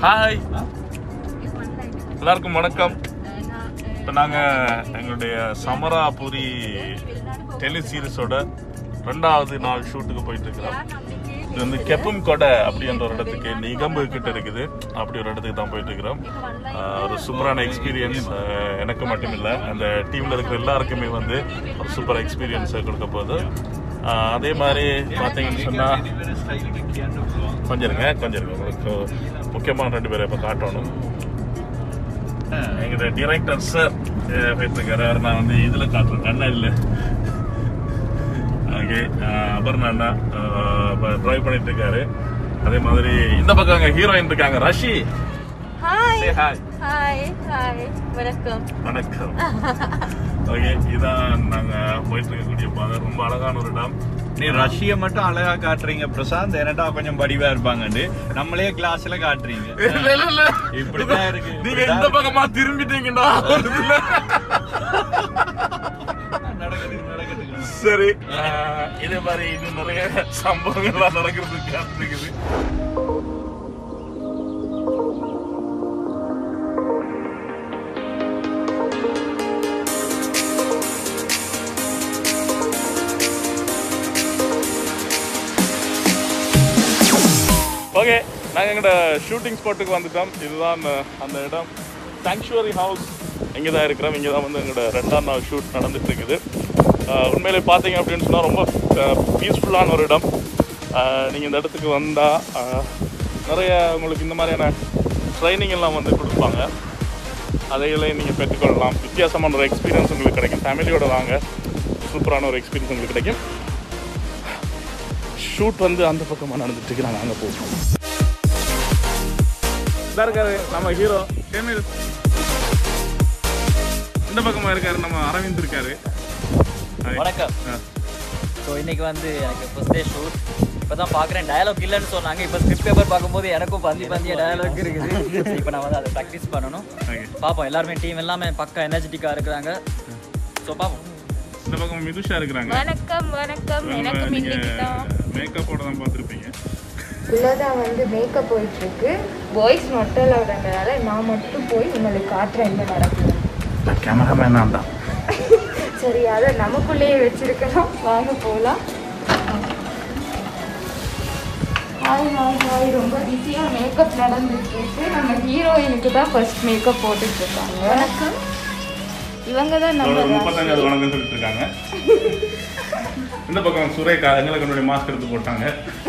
Hi எல்லாருக்கும் வணக்கம் இப்போ நாங்கள் எங்களுடைய சமராபுரி டெலி சீரிஸோட ரெண்டாவது நாள் ஷூட்டுக்கு போயிட்டு இருக்கிறோம் இது வந்து கெப்பும் கொடை அப்படின்ற ஒரு இடத்துக்கு நிகம்பு கிட்ட இருக்குது அப்படி ஒரு இடத்துக்கு தான் போயிட்டு இருக்கிறோம் ஆஹ் ஒரு சூப்பரான எக்ஸ்பீரியன்ஸ் எனக்கு மட்டும் இல்லை அந்த டீமில் இருக்கிற எல்லாருக்குமே வந்து ஒரு சூப்பர் எக்ஸ்பீரியன்ஸை கொடுக்க போகுது ஆஹ் அதே மாதிரி பார்த்தீங்கன்னு சொன்னால் கொஞ்சம் இருங்க கொஞ்சம் இருங்க உங்களுக்கு முக்கியமான ரெண்டு பேரை இப்போ காட்டணும் எங்கிட்ட டிரெக்டர் சார் போயிட்டுருக்காரு அவர் நான் வந்து இதில் காட்டுறேன் அண்ணா இல்லை ஓகே அபர்ணா அண்ணா இப்போ ட்ரைவ் பண்ணிட்டு இருக்காரு அதே மாதிரி இந்த பக்கம் அங்கே ஹீரோயின் இருக்காங்க Rashi hi Say hi. Hi hi வணக்கம் வணக்கம் ஓகே இதான் நாங்கள் போயிட்டு இருக்கக்கூடிய பாதை ரொம்ப அழகான ஒரு இடம் நீ ரஷ்ய மட்டும் அழகா காட்டுறீங்க பிரசாந்த் என்னடா கொஞ்சம் படிவா இருப்பாங்கன்னு நம்மளே கிளாஸ்ல காட்டுறீங்க இல்ல, இல்ல, இல்ல. இப்படிதான் இருக்கு, நீங்க இப்படிதான் இந்த இருக்கு. பக்கமா திரும்பிட்டீங்கடா நடக்குது நடக்குது சரி ஆஹ், இதே மாதிரி இன்னும் நிறைய சம்பவங்கள்லாம் நடக்கிறதுக்கு காத்திருக்குது ஓகே நாங்கள் எங்களோட ஷூட்டிங் ஸ்பாட்டுக்கு வந்துட்டோம் இதுதான் அஹ், அந்த இடம் சாங்சுவரி ஹவுஸ் இங்கே தான் இருக்கிறோம் இங்கே தான் வந்து எங்களோட ரெண்டாம் நாள் ஷூட் நடந்துட்டு இருக்குது அஹ், உண்மையிலே பார்த்தீங்க அப்படின்னு சொன்னால் ரொம்ப பீஸ்ஃபுல்லான ஒரு இடம் நீங்கள் இந்த இடத்துக்கு வந்தால் நிறைய உங்களுக்கு இந்த மாதிரியான ட்ரைனிங் எல்லாம் வந்து கொடுப்பாங்க அதைகளை நீங்கள் பெற்றுக்கொள்ளலாம் வித்தியாசமான ஒரு எக்ஸ்பீரியன்ஸ் உங்களுக்கு கிடைக்கும் ஃபேமிலியோட வாங்க சூப்பரான ஒரு எக்ஸ்பீரியன்ஸ் உங்களுக்கு கிடைக்கும் ஷூட் வந்து அந்த பக்கமாக நடந்துட்டு இருக்கு நாங்கள் அங்கே போவோம் இதாக இருக்காரு நம்ம ஹீரோ கேமில் இந்த பக்கமாக இருக்காரு நம்ம அரவிந்த் இருக்காரு Hi. வணக்கம் ஆ. ஸோ இன்னைக்கு வந்து எனக்கு ஃபர்ஸ்ட் டே ஷூட் இப்போ தான் பார்க்குறேன் டயலாக் இல்லைன்னு சொன்னாங்க இப்போ ஸ்கிரிப்ட் பேப்பர் பார்க்கும்போது எனக்கும் பந்தி பந்திய டயலாக் இருக்குது இப்போ நான் வந்து அதை ப்ராக்டிஸ் பண்ணணும் Okay. பார்ப்போம் எல்லாருமே டீம் எல்லாமே பக்கா எனர்ஜெட்டிக்காக இருக்கிறாங்க ஸோ பார்ப்போம் இந்த பக்கம் மிதுஷா இருக்கிறாங்க வணக்கம் வணக்கம் எனக்கும் இன்னைக்கு தான் மேக்கப்போட தான் பார்த்துருப்பீங்க உள்ளதான் வந்து மேக்கப் போயிட்டு இருக்கு பாய்ஸ் மட்டும் இல்லைன்றதுனால நான் மட்டும் போய் உங்களுக்கு காட்டுறேன் என்ன நடக்குது கேமராமேன் நான் தான் சரி அதை நமக்குள்ளேயே வச்சிருக்கணும் வாங்க போகலாம் ஹாய் ஹாய் ஹாய் ரொம்ப பிஸியாக மேக்கப் நடந்துட்டு இருக்கு நம்ம ஹீரோயினுக்கு தான் ஃபர்ஸ்ட் மேக்கப் போட்டுட்டு இருக்காங்க வணக்கம் இவங்க தான் ஒரு நம்ம முப்பத்தஞ்சாவது வணக்கம் சொல்லிட்டு இருக்காங்க இந்த பக்கம் சுரேகா எங்களுக்கு என்னுடைய மாஸ்க் எடுத்து போட்டாங்க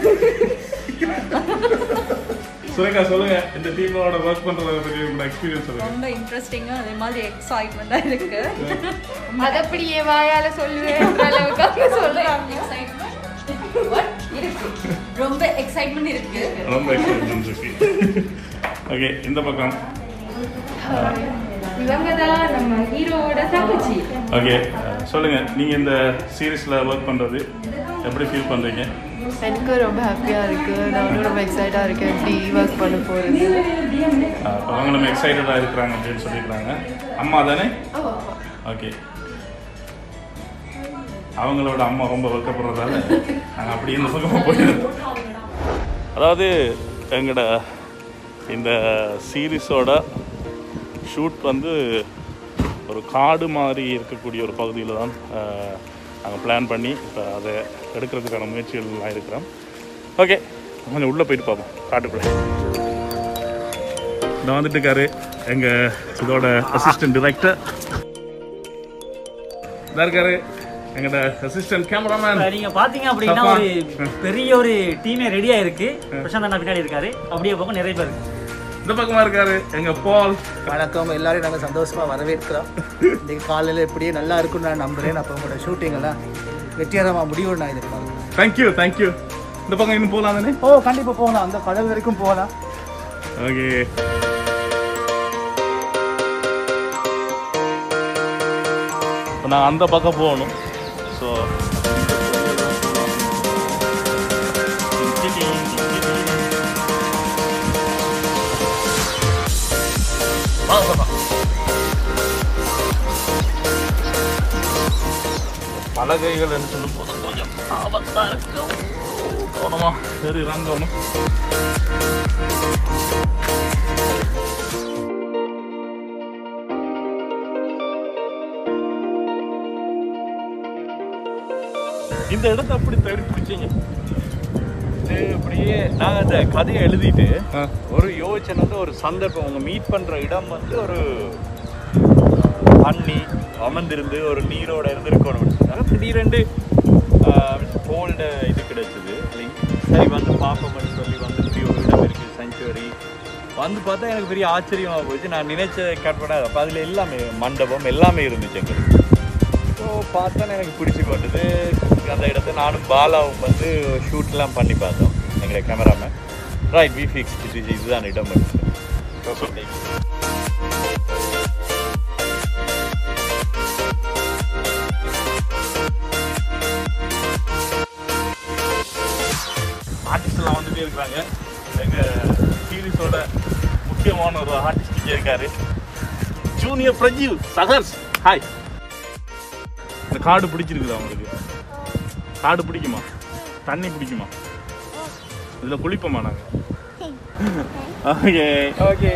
சுரேகா சொல்லுங்க இந்த டீமோட ஒர்க் பண்றத பத்தி உங்களோட எக்ஸ்பீரியன்ஸ் சொல்லுங்க ரொம்ப இன்ட்ரெஸ்டிங்காக அதே மாதிரி எக்ஸைட்மெண்ட்டாக இருக்கு அதை அப்படியே வாயால சொல்லுவேன்ற அளவுக்கு அவங்க சொல்றாங்க இருக்கு ரொம்ப எக்ஸைட்மெண்ட் இருக்கு ரொம்ப எக்ஸ்பீரியன்ஸ் இருக்கு ஓகே இந்த பக்கம் இவங்க தான் நம்ம ஹீரோவோட தங்கச்சி ஓகே சொல்லுங்க நீங்க இந்த சீரீஸ்ல ஒர்க் பண்றது எப்படி ஃபீல் பண்றீங்க எனக்கு ரொம்ப ஹாப்பியாக இருக்குது நானும் ரொம்ப எக்ஸைட்டாக இருக்கேன் எப்படி ஒர்க் பண்ண போகிறது அஹ், அவங்களும் எக்ஸைட்டடா இருக்கிறாங்க அப்படின்னு சொல்லியிருக்காங்க அம்மா தானே ஓகே அவங்களோட அம்மா ரொம்ப வெக்கப்படுறதால நாங்கள் அப்படி இந்த பக்கமாக போயிருந்தோம் அதாவது எங்களோட இந்த சீரீஸோட ஷூட் வந்து ஒரு காடு மாதிரி இருக்கக்கூடிய ஒரு பகுதியில் தான் நாங்கள் பிளான் பண்ணி இப்போ அதை எடுக்கிறதுக்கான முயற்சிகள்லாம் இருக்கிறோம் ஓகே கொஞ்சம் உள்ளே போயிட்டு பார்ப்போம் காட்டுக்குள்ளே நான் வந்துட்டு இருக்காரு எங்கள் இதோட அசிஸ்டன்ட் டிரெக்டர் இதாக இருக்காரு எங்களோட அசிஸ்டன்ட் கேமராமேன் நீங்க பாத்தீங்க அப்படின்னா சஃபா. ஒரு பெரிய ஒரு டீமே ரெடியா இருக்கு பிரசாந்த் அண்ணா பின்னாடி இருக்காரு அப்படியே பக்கம் நிறைய பேர் இருக்கு. இந்த பக்கமாக இருக்காரு எங்கள் பால் வணக்கம் எல்லாரையும் நாங்கள் சந்தோஷமாக வரவேற்கிறோம் இன்றைக்கு காலையில் இப்படியே நல்லா இருக்கும்னு நான் நம்புகிறேன் அப்போ உங்களோட ஷூட்டிங் எல்லாம் வெற்றிகரமாக முடியும்னு நான் எதிர்பார்க்குறேன் தேங்க்யூ தேங்க்யூ இந்த பக்கம் இன்னும் போகலாம் தானே ஓ கண்டிப்பாக போகலாம் அந்த கடல் வரைக்கும் போகலாம் ஓகே இப்போ நான் அந்த பக்கம் போகணும் ஸோ பலகைகள் என்று சொல்லும் போது கொஞ்சம் ஆபத்தா இருக்கும் கவனமா சரி இறங்கணும் இந்த இடத்த அப்படி தேடி பிடிச்சீங்க இது இப்படியே நாங்கள் அந்த கதையை எழுதிட்டு ஒரு யோசனை வந்து ஒரு சந்தர்ப்பம் அவங்க மீட் பண்ணுற இடம் வந்து ஒரு தண்ணி அமர்ந்திருந்து ஒரு நீரோட இருந்து இருக்கணும் திடீரெண்டு கோல்டு இது கிடைச்சது லிங்க் சரி வந்து பார்ப்போம்னு சொல்லி வந்து இப்படி ஒரு இடம் இருக்குது செஞ்சுவரி வந்து பார்த்தா எனக்கு பெரிய ஆச்சரியமாக போச்சு நான் நினைச்ச கற்பனை அப்போ அதில் எல்லாமே மண்டபம் எல்லாமே இருந்துச்சு எங்களுக்கு ஸோ பார்த்தா எனக்கு பிடிச்சி கொண்டது அந்த இடத்த நானும் பாலாவும் வந்து ஷூட்லாம் பண்ணி பார்த்தோம் எங்களுடைய கேமராமேன் ரைட் வி ஃபிக்ஸ் இது இதுதான் இடம் ஆர்டிஸ்ட் எல்லாம் வந்துட்டே இருக்காங்க எங்க சீரிஸோட முக்கியமான ஒரு ஆர்டிஸ்ட் இங்கே இருக்காரு ஜூனியர் பிரஜீவ் சகர்ஸ் ஹாய் இந்த காடு பிடிச்சிருக்குதா உங்களுக்கு காடு பிடிக்குமா தண்ணி பிடிக்குமா இதுல குளிப்போமா நாங்க ஓகே ஓகே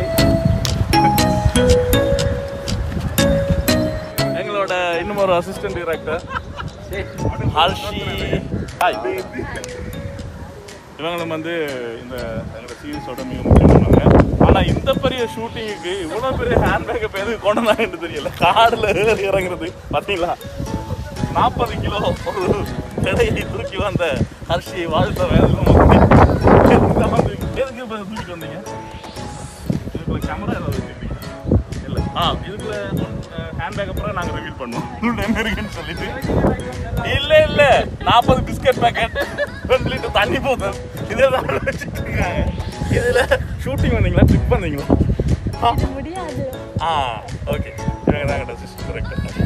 எங்களோட இன்னும் ஒரு அசிஸ்டன்ட் டைரக்டர் ஹர்ஷி ஹாய் இவங்களும் வந்து இந்த எங்களோட சீரிஸோட மிக முக்கியமானவங்க ஆனா இந்த பெரிய ஷூட்டிங்குக்கு இவ்வளவு பெரிய ஹேண்ட்பேக்கை பேர் கொண்டு வந்தாங்கன்னு தெரியல காடுல ஏறி இறங்குறது பாத்தீங்களா நாற்பது கிலோ ஒரு எடையை தூக்கி வந்த ஹர்ஷி வாழ்த்த வேதம் வந்து எதுக்கு இப்ப தூக்கிட்டு வந்தீங்க இதுக்குள்ள கேமரா ஏதாவது வச்சிருக்கீங்க இல்ல ஆ இதுக்குள்ள ஹேண்ட்பேக் அப்புறம் நாங்க ரிவீல் பண்ணுவோம் உள்ள என்ன இருக்குன்னு சொல்லிட்டு இல்ல இல்ல நாற்பது பிஸ்கட் பேக்கெட் ரெண்டு லிட்டர் தண்ணி போதும் இதே தான் வச்சுட்டு இருக்காங்க இதுல ஷூட்டிங் வந்தீங்களா ட்ரிப் வந்தீங்களா ஆ. முடியாது ஆ ஓகே இவங்க தான் அசிஸ்டன்ட் டைரக்டர்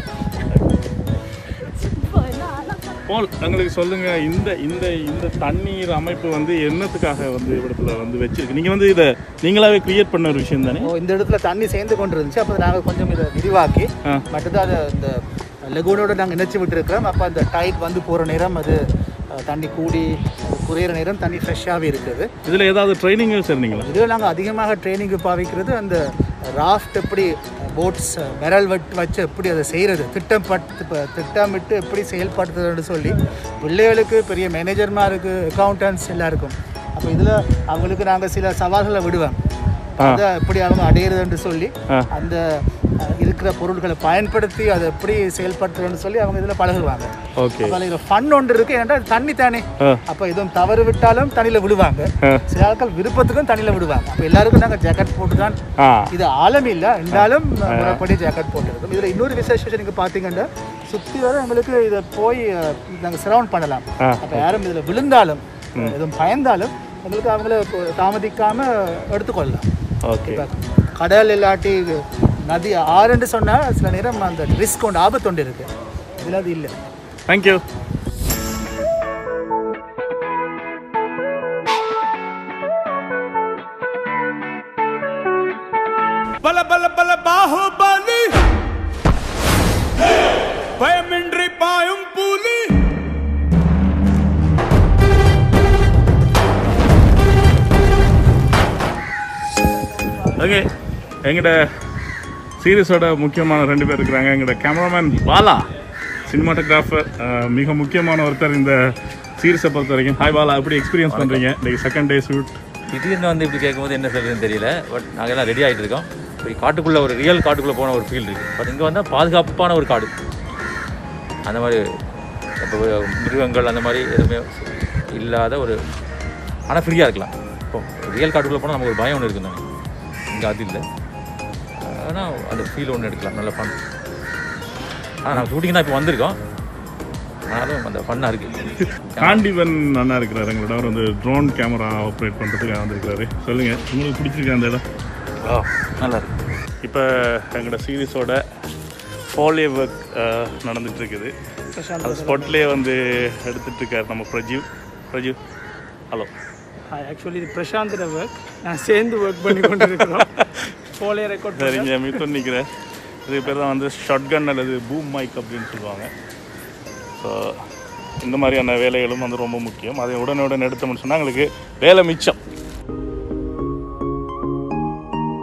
போல் எங்களுக்கு சொல்லுங்க இந்த இந்த இந்த தண்ணீர் அமைப்பு வந்து என்னத்துக்காக வந்து இடத்துல வந்து வச்சிருக்கு நீங்க வந்து இதை நீங்களாவே கிரியேட் பண்ண ஒரு விஷயம் தானே ஓ, இந்த இடத்துல தண்ணி சேர்ந்து கொண்டு இருந்துச்சு அப்போ நாங்கள் கொஞ்சம் இதை விரிவாக்கி ஆ. மற்றது அதை இந்த லெகூனோட நாங்கள் இணைச்சி விட்டுருக்கிறோம் அப்போ அந்த டைட் வந்து போகிற நேரம் அது அஹ், தண்ணி கூடி அது குறையிற நேரம் தண்ணி ஃப்ரெஷ்ஷாகவே இருக்குது இதுல ஏதாவது ட்ரைனிங் சேர்ந்தீங்களா இதில் நாங்கள் அதிகமாக ட்ரைனிங்கு பாவிக்கிறது அந்த ராஃப்ட் எப்படி போட்ஸ் விரல் வட் வச்சு எப்படி அதை செய்கிறது திட்டம் பட் திட்டமிட்டு எப்படி செயல்படுத்துறதுன்னு சொல்லி பிள்ளைகளுக்கு பெரிய மேனேஜர்மாருக்கு அக்கௌண்டன்ஸ் எல்லாருக்கும் அப்போ இதில் அவங்களுக்கு நாங்கள் சில சவால்களை விடுவோம் அதை எப்படி அவங்க அடையிறதுன்னு சொல்லி அந்த அஹ், இருக்கிற பொருட்களை பயன்படுத்தி அதை எப்படி செயல்படுத்துறதுன்னு சொல்லி அவங்க இதில் பழகுவாங்க ஓகே அப்போ அதில் ஃபன் ஒன்று இருக்குது ஏன்னா அது தண்ணி தானே ஆ. அப்போ எதுவும் தவறு விட்டாலும் தண்ணியில் விடுவாங்க ஆ. சில ஆட்கள் விருப்பத்துக்கும் தண்ணியில் விடுவாங்க அப்போ எல்லாருக்கும் நாங்கள் ஜாக்கெட் போட்டு தான் ஆ இது ஆழம் இல்லை இருந்தாலும் முறைப்படி ஜாக்கெட் போட்டுருக்கோம் இதில் இன்னொரு விசேஷம் நீங்கள் பார்த்தீங்கன்னா சுற்றி வர எங்களுக்கு இதை போய் நாங்கள் சரவுண்ட் பண்ணலாம் ஆ. அப்போ யாரும் இதில் விழுந்தாலும் எதுவும் பயந்தாலும் எங்களுக்கு அவங்கள இப்போ தாமதிக்காமல் எடுத்துக்கொள்ளலாம் ஓகே இப்போ கடல் இல்லாட்டி இது நதி ஆறுன்னு சொன்னால் சில நேரம் அந்த ரிஸ்க் ஒன்று ஆபத்து ஒன்று இருக்குது இதில் அது இல்லை தேங்க்யூ பல பல பல பாகுபலி பயமின்றி பாயும் புலி ஓகே எங்கிட்ட சீரியஸோட முக்கியமான ரெண்டு பேர் இருக்கிறாங்க எங்கிட்ட கேமராமேன் பாலா சினிமாட்டோகிராஃபர் மிக முக்கியமான ஒருத்தர் இந்த சீரியஸை பொறுத்த வரைக்கும் ஹாய் பாலா எப்படி எக்ஸ்பீரியன்ஸ் பண்ணுறீங்க இன்னைக்கு செகண்ட் டே ஷூட் திடீர்னு வந்து இப்படி கேட்கும்போது என்ன சொல்றதுன்னு தெரியல பட் நாங்கள் எல்லாம் ரெடி ஆகிட்டு இருக்கோம் இப்படி காட்டுக்குள்ளே ஒரு ரியல் காட்டுக்குள்ளே போன ஒரு ஃபீல் இருக்குது பட் இங்கே வந்தால் பாதுகாப்பான ஒரு காடு அந்த மாதிரி இப்போ மிருகங்கள் அந்த மாதிரி எதுவுமே இல்லாத ஒரு ஆனால் ஃப்ரீயாக இருக்கலாம் இப்போ ரியல் காட்டுக்குள்ளே போனால் நமக்கு ஒரு பயம் ஒன்று இருக்குது தானே இங்கே அது இல்லை ஆனால் அந்த ஃபீல் ஒன்று எடுக்கலாம் நல்ல ஃபன் ஆனால் நாங்கள் ஷூட்டிங் தான் இப்போ வந்திருக்கோம் ஆனாலும் அந்த ஃபன்னாக இருக்குது காண்டிவன் அண்ணா இருக்கிறாரு எங்களோட அவர் வந்து ட்ரோன் கேமரா ஆப்ரேட் பண்ணுறதுக்காக வந்திருக்காரு சொல்லுங்கள் உங்களுக்கு பிடிச்சிருக்கா அந்த இடம் நல்லா இருக்கு இப்போ எங்களோட சீரிஸோட ஃபோலியோ ஒர்க் நடந்துட்டு இருக்குது அது ஸ்பாட்லேயே வந்து எடுத்துட்டு இருக்காரு நம்ம பிரஜீவ் பிரஜீவ் ஹலோ ஆக்சுவலி இது பிரசாந்தோட ஒர்க் நான் சேர்ந்து ஒர்க் பண்ணி கொண்டு இருக்கிறோம் ஃபோலே ரெக்கார்ட் சரிங்க மிதுன் நிற்கிறேன் இது பேர் தான் வந்து ஷாட்கன் அல்லது பூம் மைக் அப்படின்னு சொல்லுவாங்க ஸோ இந்த மாதிரியான வேலைகளும் வந்து ரொம்ப முக்கியம் அதை உடனே உடனே எடுத்தோம்னு சொன்னால் எங்களுக்கு வேலை மிச்சம்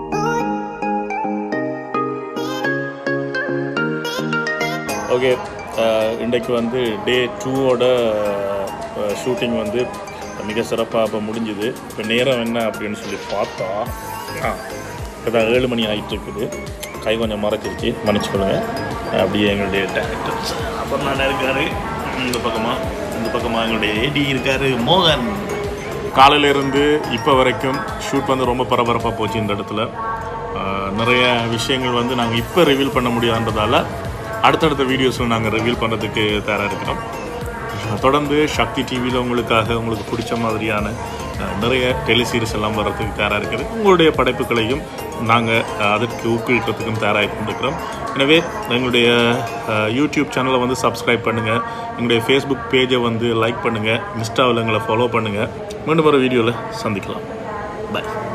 ஓகே அஹ், இன்றைக்கு வந்து டே டூவோட ஷூட்டிங் வந்து மிக சிறப்பாக இப்போ முடிஞ்சுது இப்போ நேரம் என்ன அப்படின்னு சொல்லி பார்த்தா ஆ இப்போ ஏழு மணி ஆகிட்டு இருக்குது கை கொஞ்சம் மறைச்சிருச்சு மன்னிச்சுக்கொள்ளுங்க அப்படியே எங்களுடைய டேரக்டர் அப்புறம் நான் இருக்காரு இந்த பக்கமாக இந்த பக்கமாக எங்களுடைய ஏடி இருக்காரு மோகன் காலையில இருந்து இப்போ வரைக்கும் ஷூட் வந்து ரொம்ப பரபரப்பாக போச்சு இந்த இடத்துல ஆஹ் நிறைய விஷயங்கள் வந்து நாங்கள் இப்போ ரிவீல் பண்ண முடியாததால் அடுத்தடுத்த வீடியோஸில் நாங்கள் ரிவீல் பண்ணுறதுக்கு தயாராக இருக்கிறோம் தொடர்ந்து சக்தி டிவியில் உங்களுக்காக உங்களுக்கு பிடிச்ச மாதிரியான அஹ், நிறைய டெலிசீரிஸ் எல்லாம் வர்றதுக்கு தயாராக இருக்குது உங்களுடைய படைப்புகளையும் நாங்கள் அதற்கு ஊக்குவிக்கிறதுக்கும் தயாராகி கொண்டிருக்கிறோம் எனவே எங்களுடைய அஹ், யூடியூப் சேனலை வந்து சப்ஸ்கிரைப் பண்ணுங்கள் எங்களுடைய ஃபேஸ்புக் பேஜை வந்து லைக் பண்ணுங்கள் இன்ஸ்டாவில் எங்களை ஃபாலோ பண்ணுங்கள் மீண்டும் ஒரு வீடியோவில் சந்திக்கலாம் பை